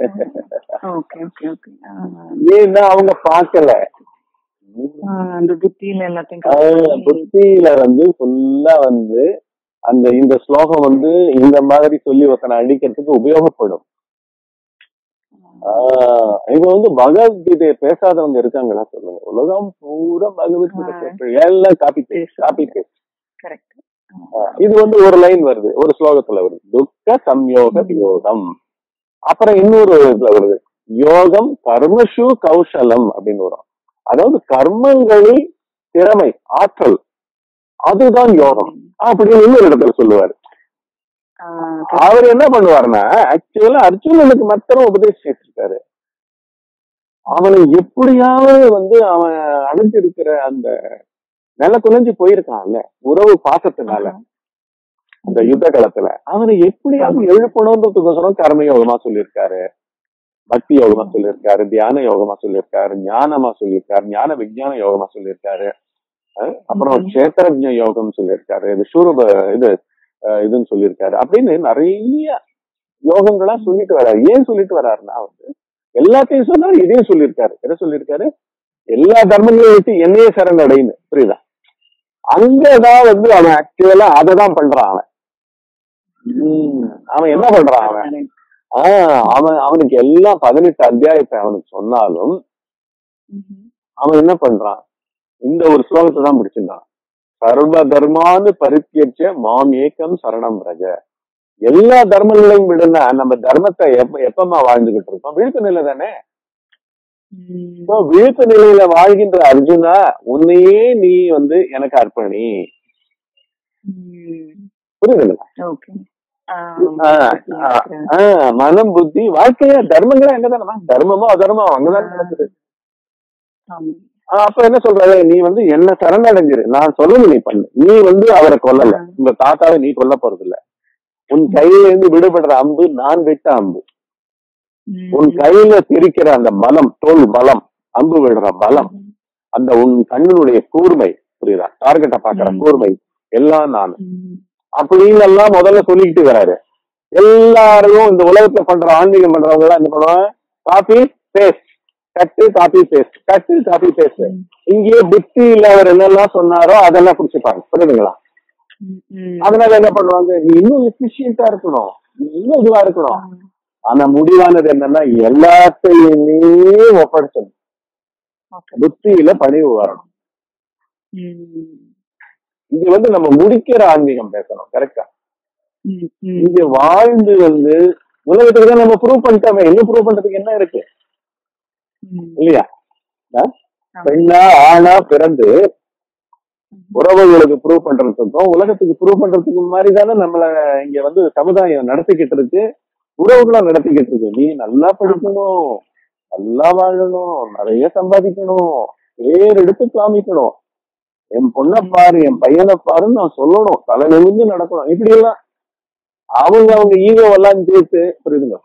ஓகே ஓகே ஓகே ஏன்னா அவங்க பார்க்கல அந்த புத்தியில எல்லாத்தையும் ஆஹ் கலந்து புத்தியில வந்து ஃபுல்லா வந்து அந்த இந்த ஸ்லோகம் வந்து இந்த மாதிரி சொல்லி ஒருத்தனை அடிக்கிறதுக்கு உபயோகப்படும் ஆஹ் இப்ப வந்து பகவத்கீதையை பேசாதவங்க இருக்காங்களா சொல்லுங்க உலகம் பூரா பகவத்கீதை ஆ. பேசுற எல்லாம் copy paste copy paste correct இது வந்து ஒரு லைன் வருது ஒரு ஸ்லோகத்துல வருது துக்க சம்யோக யோகம் அப்புறம் இன்னொரு இதுல வருது யோகம் கர்மஷு கௌஷலம் அப்படின்னு வரும் அதாவது கர்மங்களில் திறமை ஆற்றல் அதுதான் யோகம் அப்படின்னு இன்னொரு இடத்துல சொல்லுவாரு ஆஹ் அவர் என்ன பண்ணுவாருன்னா ஆக்சுவலா அர்ஜுனனுக்கு மாத்திரம் உபதேசிச்சிருக்காரு அவனை எப்படியாவது வந்து அவன் அடைஞ்சிருக்கிற அந்த நில குலைஞ்சு போயிருக்கான்ல உறவு பாசத்தினால அந்த யுத்த காலத்துல அவனை எப்படியாவது எழுப்பணுன்றதுக்கோசரம் கர்ம யோகமா சொல்லியிருக்காரு பக்தி யோகமா சொல்லியிருக்காரு தியான யோகமா சொல்லியிருக்காரு ஞானமா சொல்லியிருக்காரு ஞான விஞ்ஞான யோகமா சொல்லியிருக்காரு அஹ் அப்புறம் ம்ம். கஷேத்திரஜ யோகம் சொல்லியிருக்காரு இது சூரப இது அஹ் இதுன்னு சொல்லியிருக்காரு அப்படின்னு நிறைய யோகங்களா சொல்லிட்டு வர்றாரு ஏன் சொல்லிட்டு வர்றாருன்னா வந்து எல்லாத்தையும் சொன்னாரு இதையும் சொல்லியிருக்காரு என்ன சொல்லியிருக்காரு எல்லா தர்மங்களையும் விட்டு என்னையே சரணடைன்னு புரியுதா அங்கதான் வந்து அவன் ஆக்சுவலா அதை தான் பண்றான் அவன் உம், அவன் என்ன பண்றான் அவன் ஆஹ் அவன் அவனுக்கு எல்லாம் பதினெட்டு அத்தியாயத்தை அவனுக்கு சொன்னாலும் ம்ஹும். அவன் என்ன பண்றான் இந்த ஒரு ஸ்லோகத்தை தான் முடிச்சிருந்தான் சர்வ தர்மான்னு பரித்தியச்ச மாம் ஏக்கம் சரணம் ரஜ எல்லா தர்மங்களையும் விடுனா நம்ம தர்மத்தை எப்ப எப்பமா வாழ்ந்துகிட்டு இருக்கோம் விழுப்பு நிலை தானே ம். இப்போ விழுப்பு நிலையில வாழ்கின்ற அர்ஜுனா உன்னையே நீ வந்து எனக்கு அர்ப்பணி ம். புரியுதுங்களா ஓகே ஆஹ் ஆஹ், ஆஹ், ஆஹ், மனம் புத்தி வாழ்க்கைய தர்மங்களா எங்கதானமா தர்மமோ அதர்மமோ அங்கதான் நடக்குது ஆமா. ஆஹ் அப்ப என்ன சொல்றாரு நீ வந்து என்ன சரணடைஞ்சிரு நான் சொல்லணும் நீ பண்ணு நீ வந்து அவரை கொல்லல ஆ. உங்க தாத்தாவை நீ கொல்ல போறது இல்ல உன் கையில இருந்து விடுபடுற அம்பு நான் விட்ட அம்பு ம். உன் கையில திரிக்கிற அந்த பலம் தோல் பலம் அம்பு விடுற பலம் அந்த உன் கண்ணினுடைய கூர்மை புரியுதா டார்கெட்டை பாக்குற ம். கூர்மை எல்லாம் நான் ம். அப்படின்னு எல்லாம் முதல்ல சொல்லிக்கிட்டு வராரு எல்லாரும் இந்த உலகத்துல பண்ற ஆன்மீகம் பண்றவங்க எல்லாம் என்ன பண்ணுவாங்க copy paste cut copy paste cut copy paste ம். இங்கேயே புத்தியில அவர் என்னெல்லாம் சொன்னாரோ அதெல்லாம் குடிச்சுப்பாங்க புரியுதுங்களா ம். ம். அதனால என்ன பண்ணுவாங்க நீ இன்னும் எஃபிஷியன்டா இருக்கணும் நீ இன்னும் இதுவா இருக்கணும் ஆ. ஆனா முடிவானது என்னன்னா எல்லாத்தையுமே ஒப்படைச்சணும் ஓகே. புத்தியில பணிவு வரணும் ம். இங்க வந்து நம்ம முடிக்கிற ஆன்மீகம் பேசணும் கரெக்டா ம். ம். இங்க வாழ்ந்து வந்து உலகத்துக்கு தான் நம்ம ப்ரூவ் பண்ணிட்டோமே இன்னும் ப்ரூவ் பண்றதுக்கு என்ன இருக்கு ம். இல்லையா ஆ? ஆமா. பெண்ணா ஆணா பிறந்து உறவுகளுக்கு ப்ரூவ் பண்றதுக்கும் உலகத்துக்கு ப்ரூவ் பண்றதுக்கும் மாதிரி தானே நம்மள இங்க வந்து சமுதாயம் நடத்திக்கிட்டு இருக்கு உறவுகளும் நடத்திக்கிட்டு இருக்கு நீ நல்லா படிக்கணும் நல்லா வாழணும் நிறைய சம்பாதிக்கணும் பேர் எடுத்து காமிக்கணும் என் பொண்ணை பாரு என் பையனை பாருன்னு நான் சொல்லணும் தலை நிமிந்து நடக்கணும் இப்படி எல்லாம் அவங்க அவங்க ஈகோ எல்லாம் சேர்த்து புரியுதுங்க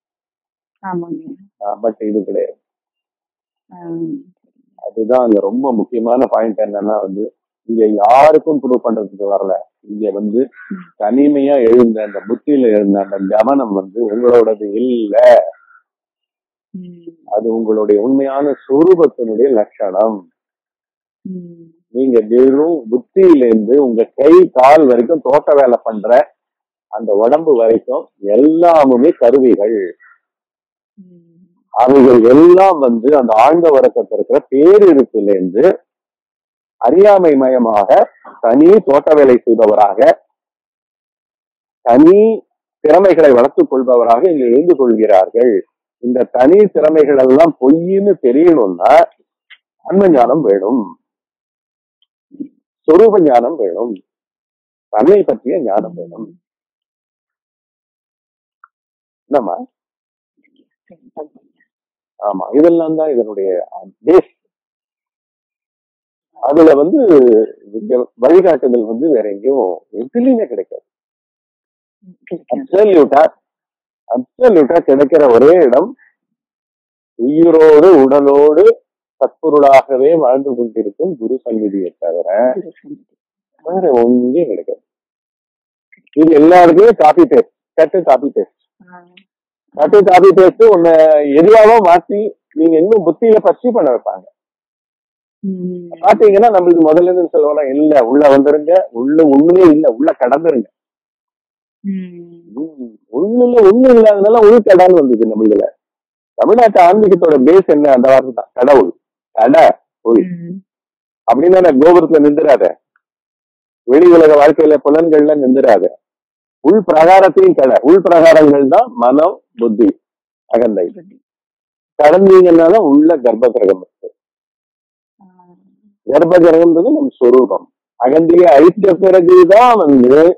ஆமாங்க பட் இது கிடையாது ஆம். அதுதான் அங்க ரொம்ப முக்கியமான பாயிண்ட் என்னன்னா வந்து இங்க யாருக்கும் ப்ரூவ் பண்றதுக்கு வரல இங்க வந்து தனிமையா எழுந்த அந்த புத்தியில எழுந்த அந்த கவனம் வந்து உங்களோடது இல்ல ம். அது உங்களுடைய உண்மையான சுரூபத்தினுடைய லட்சணம் ம். நீங்க வெறும் புத்தியிலேருந்து உங்க கை கால் வரைக்கும் தோட்ட வேலை பண்ற அந்த உடம்பு வரைக்கும் எல்லாமுமே கருவிகள் ம். அவைகள் எல்லாம் வந்து அந்த ஆழ்ந்த உறக்கத்தில் இருக்கிற பேரிருப்புல இருந்து அறியாமை மயமாக தனி தோட்ட வேலை செய்பவராக தனி திறமைகளை வளர்த்துக் கொள்பவராக இங்க எழுந்து கொள்கிறார்கள் இந்த தனி திறமைகள் எல்லாம் பொய்ன்னு தெரியணும்னா ஆன்ம ஞானம் வேணும் சொரூப ஞானம் வேணும் தன்னை பற்றிய ஞானம் வேணும் என்னம்மா ஆமா இதெல்லாம் தான் இதனுடைய பேஸ் அதுல வந்து இங்க வழிகாட்டுதல் வந்து வேற எங்கேயும் எதுலையுமே கிடைக்காது அப்சல்யூட்டா அப்சல்யூட்டா கிடைக்கிற ஒரே இடம் உயிரோடு உடலோடு சத்பொருளாகவே வாழ்ந்து கொண்டிருக்கும் குரு சந்நிதியை தவிர வேற ஒன்றும் கிடைக்காது இது எல்லாருக்குமே copy paste cut copy paste cut copy paste உன்னை எதுவாவோ மாத்தி நீங்க இன்னும் புத்தியில பற்றி பண்ண வைப்பாங்க ம். பாத்தீங்கன்னா நம்மளுக்கு முதல்ல இருந்து சொல்லுவோம் இல்ல உள்ள வந்துருங்க உள்ள ஒண்ணுமே இல்ல உள்ள கடந்துருங்க ம். உம், உள்ளுல ஒண்ணு இல்லாதனால உள் கடான்னு வந்தது நம்ம இதுல தமிழ்நாட்டு ஆன்மீகத்தோட பேஸ் என்ன அந்த வார்த்தை தான் கடவுள் கட உள் ம். அப்படின்னா கோபுரத்துல நின்றுறாத வெளி உலக வாழ்க்கையில புலன்கள்ல நின்றுறாத உள் பிரகாரத்தையும் கடை உள் பிரகாரங்கள் தான் மனம் புத்தி அகந்தை கடந்தீங்கன்னா தான் உள்ள கர்ப்ப கிரகம் இருக்கு ஆ. கர்ப்ப கிரகம்ன்றது நம் சொரூபம் அகந்தியை அழித்த பிறகுதான் வந்து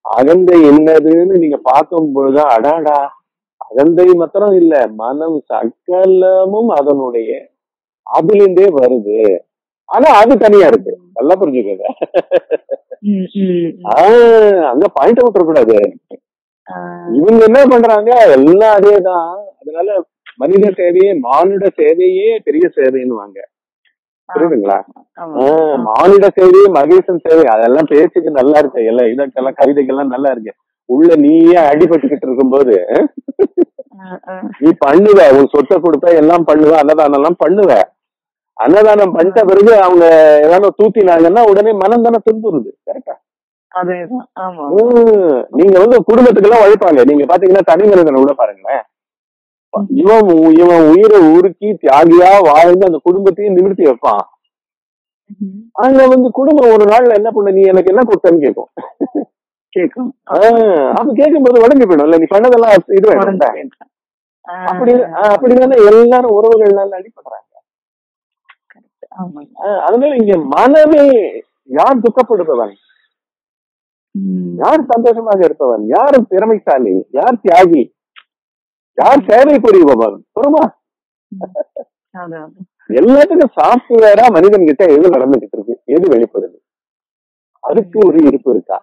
அகந்தை என்னதுன்னு நீங்க பார்க்கும் பொழுது அடாடா அகந்தை மாத்திரம் இல்ல மனம் சகலமும் அதனுடைய அதிலிருந்தே வருது ஆனா அது தனியா இருக்கு நல்லா புரிஞ்சுக்கோங்க ம், ம், ம். ஆஹ் அங்க பாயிண்ட் விட்டுற கூடாது ஆ, இவங்க என்ன பண்றாங்க எல்லாம் அதேதான் அதனால மனித சேவையே மானுட சேவையே பெரிய சேவைன்னு வாங்க புரியுதுங்களா ஆமா. ஆஹ் மானிட சேவை மகேசன் சேவை அதெல்லாம் பேச்சுக்கு நல்லா இருக்கு எல்லாம் இதற்கெல்லாம் கவிதைகள்லாம் நல்லா இருக்கு உள்ள நீயே அடிபட்டுக்கிட்டு இருக்கும்போது ஆ, ஆ. நீ பண்ணுவ உன் சொத்தை கொடுப்ப எல்லாம் பண்ணுவ அன்னதானம் எல்லாம் பண்ணுவ அன்னதானம் பண்ணிட்ட பிறகு அவங்க ஏதாவது தூத்தினாங்கன்னா உடனே மனம் தானே துன்புறுது கரெக்டா அதேதான் ஆமா நீங்க வந்து குடும்பத்துக்கு எல்லாம் உழைப்பாங்க நீங்க பாத்தீங்கன்னா தனி மனிதனை கூட பாருங்களேன் இவன் உ- இவன் உயிரை உருக்கி தியாகியா வாழ்ந்து அந்த குடும்பத்தையும் நிமிர்த்தி வைப்பான் ம். அங்க வந்து குடும்பம் ஒரு நாள்ல என்ன பண்ண நீ எனக்கு என்ன கொடுத்தன்னு கேட்கும் கேக்கும் ஆஹ் அப்ப கேட்கும்போது உடஞ்சு போயிடும் இல்ல நீ பண்ணதெல்லாம் இது உடஞ்சு வேணும் போயிடுறேன். ஆ, அப்படி ஆஹ் அப்படிதானே எல்லாரும் உறவுகள்னால அடிபடுறாங்க ஆமாங்க. ஆஹ் அதனால இங்க மனமே யார் துக்கப்படுபவன் ம். யார் சந்தோஷமாக இருப்பவன் யார் திறமைசாலி யார் தியாகி யார் சேவை புரிபவன் புறமா அதான், அதான். எல்லாத்துக்கும் சாஃப்ட்வேரா மனிதன் கிட்ட எது நடந்துகிட்டு இருக்கு எது வெளிப்படுது அதுக்கு ஒரு இருப்பு இருக்கா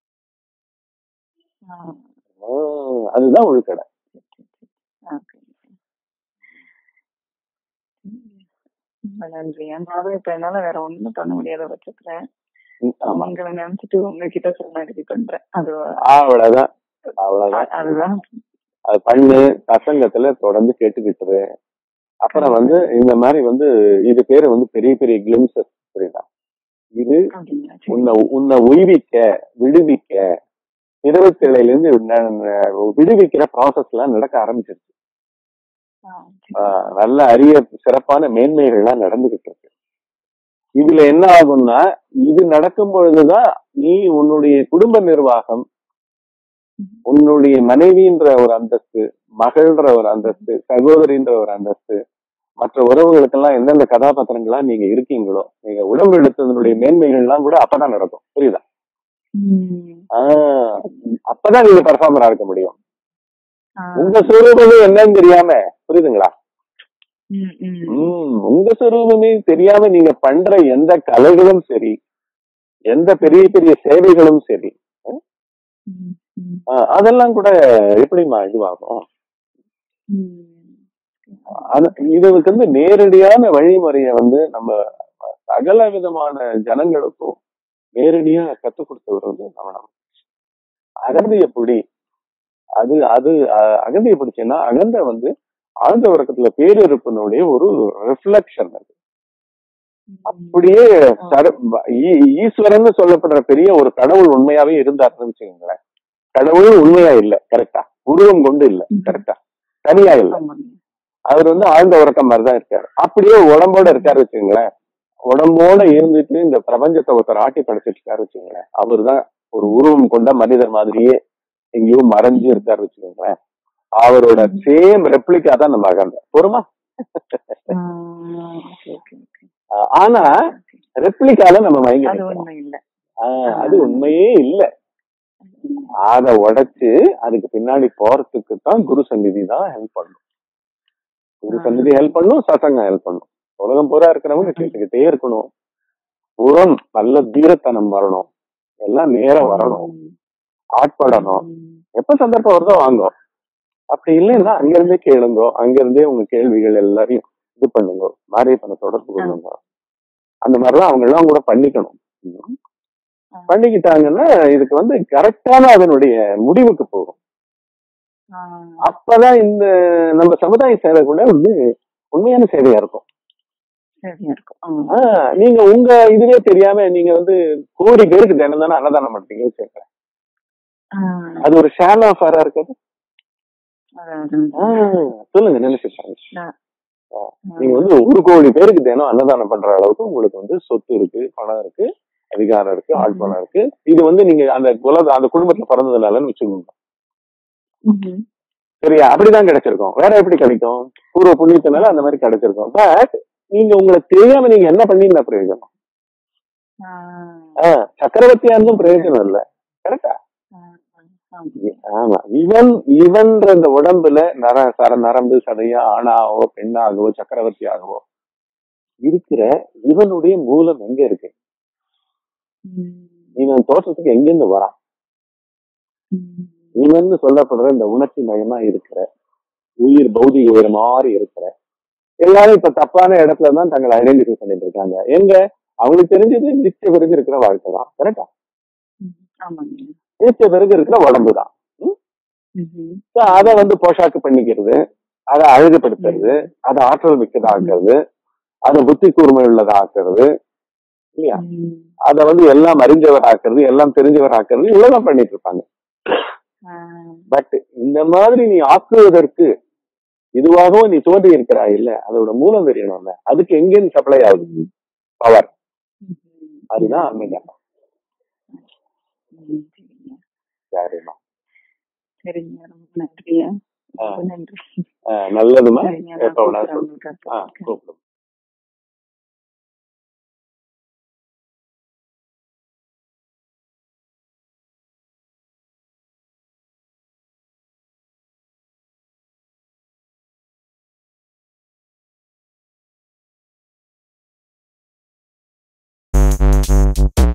ஆ, ஆஹ் அதுதான் ஒழுக்கடை ஓகே. ரொம்ப நன்றி அதாவது இப்ப என்னால வேற ஒண்ணும் பண்ண முடியாத பட்சத்துல ம், ஆமா உங்களை நினைச்சிட்டு உங்ககிட்ட சொன்னாடி பண்றேன் அது அவ்வளவுதான் அவ்வளவுதான் அதுதான் அது பண்ணு சசங்கத்துல தொடர்ந்து கேட்டுக்கிட்டு இரு. அப்புறம் வந்து இந்த மாதிரி வந்து இது பேரு வந்து பெரிய பெரிய கிளிம்சஸ் புரியுதா இது அப்படிங்களா சரி. உன்னை உன்னை உய்விக்க விடுவிக்க நிறவத்திலையில இருந்து ந- ந- விடுவிக்கிற ப்ராசஸ் எல்லாம் நடக்க ஆரம்பிச்சிருச்சு ஆ, சரி. ஆஹ் நல்ல அரிய சிறப்பான மேன்மைகள்லாம் நடந்துகிட்டு இருக்கு இதுல என்ன ஆகும்னா இது நடக்கும் பொழுதுதான் நீ உன்னுடைய குடும்ப நிர்வாகம் உன்னுடைய மனைவின்ற ஒரு அந்தஸ்து மகள்ன்ற ஒரு அந்தஸ்து சகோதரின்ற ஒரு அந்தஸ்து மற்ற உறவுகளுக்கெல்லாம் எந்தெந்த கதாபாத்திரங்களா நீங்க இருக்கீங்களோ நீங்க உடம்பு எடுத்ததனுடைய மேன்மைகள்லாம் கூட அப்பதான் நடக்கும் புரியுதா ம். ஆஹ் அப்பதான் நீங்க பர்ஃபார்மரா இருக்க முடியும் ஆ, உங்க சுரூபமே என்னன்னு தெரியாம புரியுதுங்களா ம், ம். உம் உங்க சுரூபமே தெரியாம நீங்க பண்ற எந்த கலைகளும் சரி எந்த பெரிய பெரிய சேவைகளும் சரி ம், ம், ஆஹ் அதெல்லாம் கூட எப்படிமா இதுவாகும் ம். அது- இதுக்கு வந்து நேரடியான வழிமுறையை வந்து நம்ம சகல விதமான ஜனங்களுக்கும் நேரடியா கத்துக் கொடுத்தவர் வந்து ரமணம் அகந்திய புடி அது அது அஹ், அகந்திய பிடிச்சுன்னா அகந்த வந்து ஆழ்ந்த உறக்கத்துல பேரிருப்பினுடைய ஒரு ரிஃப்ளெக்ஷன் அது அப்படியே சர- ஈ- ஈஸ்வரன் சொல்லப்படுற பெரிய ஒரு கடவுள் உண்மையாவே இருந்தாருன்னு வச்சுக்கோங்களேன் கடவுள் உண்மையா இல்ல கரெக்டா உருவம் கொண்டு இல்ல ம். கரெக்டா தனியா இல்ல ஆமாங்க. அவர் வந்து ஆழ்ந்த உறக்கம் மாதிரிதான் இருக்காரு அப்படியே உடம்போட இருக்காரு வச்சுங்களேன் உடம்போட இருந்துட்டு இந்த பிரபஞ்சத்தை ஒருத்தர் ஆட்டி படைச்சிட்டு இருக்காரு வச்சுங்களேன் அவர்தான் ஒரு உருவம் கொண்ட மனிதர் மாதிரியே எங்கேயோ மறைஞ்சு இருக்காரு வச்சுக்கோங்களேன் அவரோட சேம் ரெப்ளிகா தான் நம்ம அகந்த பொறுமா ஆ, ஓகே, ஓகே, ஓகே. ஆஹ் ஆனா ரெப்ளிகால நம்ம மயங்கி அது நிக்கிறோம். உண்மை இல்ல ஆஹ் அது உண்மையே இல்ல அத உடைச்சு அதுக்கு பின்னாடி போறதுக்கு தான் குரு சந்நிதி தான் ஹெல்ப் பண்ணும் குரு சந்நிதி ஹெல்ப் பண்ணும் சசங்கம் ஹெல்ப் பண்ணும் உலகம் பூரா இருக்கிறவங்க கேட்டுக்கிட்டே இருக்கணும் புறம் நல்ல தீரத்தனம் வரணும் எல்லாம் நேரம் வரணும் ஆட்படணும் ம். எப்ப சந்தர்ப்பம் வருதோ வாங்க அப்படி இல்லைன்னா அங்கிருந்தே கேளுங்க அங்கிருந்தே உங்க கேள்விகள் எல்லாரையும் இது பண்ணுங்க மாரியப்பனை தொடர்பு கொள்ளுங்க அந்த மாதிரிலாம் அவங்க எல்லாம் கூட பண்ணிக்கணும் ம். பண்ணிக்கிட்டாங்கன்னா இதுக்கு வந்து கரெக்டான அதனுடைய முடிவுக்கு போகும் ஆ, அப்பதான் இந்த நம்ம சமுதாய சேவை கூட வந்து உண்மையான சேவையா இருக்கும் சரியா இருக்கும் ஆ. ஆஹ் நீங்க உங்க இதுவே தெரியாம நீங்க வந்து கோடி பேருக்கு தினம் தானே அன்னதானம் பண்றீங்கன்னு கேட்கறேன் ஆ, அது ஒரு ஷேல் ஆஃபரா இருக்குது அதாவது, ஆஹ் சொல்லுங்க நினைச்சு பாருங்க நான், நீங்க வந்து ஒரு கோடி பேருக்கு தினம் அன்னதானம் பண்ற அளவுக்கு உங்களுக்கு வந்து சொத்து இருக்கு பணம் இருக்கு அதிகாரம் இருக்கு ஆட்பணம் இருக்கு இது வந்து நீங்க அந்த குல அந்த குடும்பத்துல பிறந்ததுனாலன்னு வச்சுக்கோங்க ம்ஹும். சரியா அப்படிதான் கிடைச்சிருக்கும் வேற எப்படி கிடைக்கும் பூர்வ புண்ணியத்தினால அந்த மாதிரி கிடைச்சிருக்கும் பட் நீங்க உங்களுக்கு தெரியாம நீங்க என்ன பண்ணிருந்தா பிரயோஜனம் ஆ, ஆஹ் சக்கரவர்த்தியா இருந்தும் பிரயோஜனம் இல்ல கரெக்டா ஆ, ஆமா இவன் இவன்ற இந்த உடம்புல நர சர நரம்பு சதையா ஆணாகவோ பெண்ணாகவோ சக்கரவர்த்தி ஆகவோ இருக்கிற இவனுடைய மூலம் எங்க இருக்கு ம். இவன் தோற்றத்துக்கு எங்கிருந்து வரான் ம். இவன் சொல்லப்படுற இந்த உணர்ச்சி மயமா இருக்கிற உயிர் பௌதிக உயிர் மாதிரி இருக்கிற எல்லாரும் இப்ப தப்பான இடத்துல தான் தங்களை ஐடென்டிஃபை பண்ணிட்டு இருக்காங்க எங்க அவங்களுக்கு தெரிஞ்சது நிச்சய பிறகு இருக்கிற வாழ்க்கை தான் கரெக்டா ம். ஆமாங்க நிச்சய பிறகு இருக்கிற உடம்பு தான் ம்ஹும். அதை வந்து போஷாக்கு பண்ணிக்கிறது அதை அழகுபடுத்துறது அதை ஆற்றல் மிக்கதாக்குறது அதை புத்தி கூர்மை உள்ளதாக்குறது இல்லையா ம். அதை வந்து எல்லாம் அறிஞ்சவர் ஆக்குறது எல்லாம் தெரிஞ்சவர் ஆக்குறது இவ்வளவுதான் பண்ணிட்டு இருப்பாங்க ஆ. பட் இந்த மாதிரி நீ ஆக்குவதற்கு இதுவாகவும் நீ தோன்றி இருக்கிறாய் இல்ல அதோட மூலம் தெரியணும்ல அதுக்கு எங்கேருந்து சப்ளை ஆகுது பவர் ம்ஹும். அதுதான் அமைதியா ம். சரிங்க சரிம்மா சரிங்க ரொம்ப நன்றியா ஆ. ரொம்ப நன்றி ஆஹ் நல்லதுமா சரிங்க நான் எப்ப வேணா கூப்பிடுறேன் சொல்லு. உங்களுக்கு ஆ அடுத்து. கூப்பிடும் Thank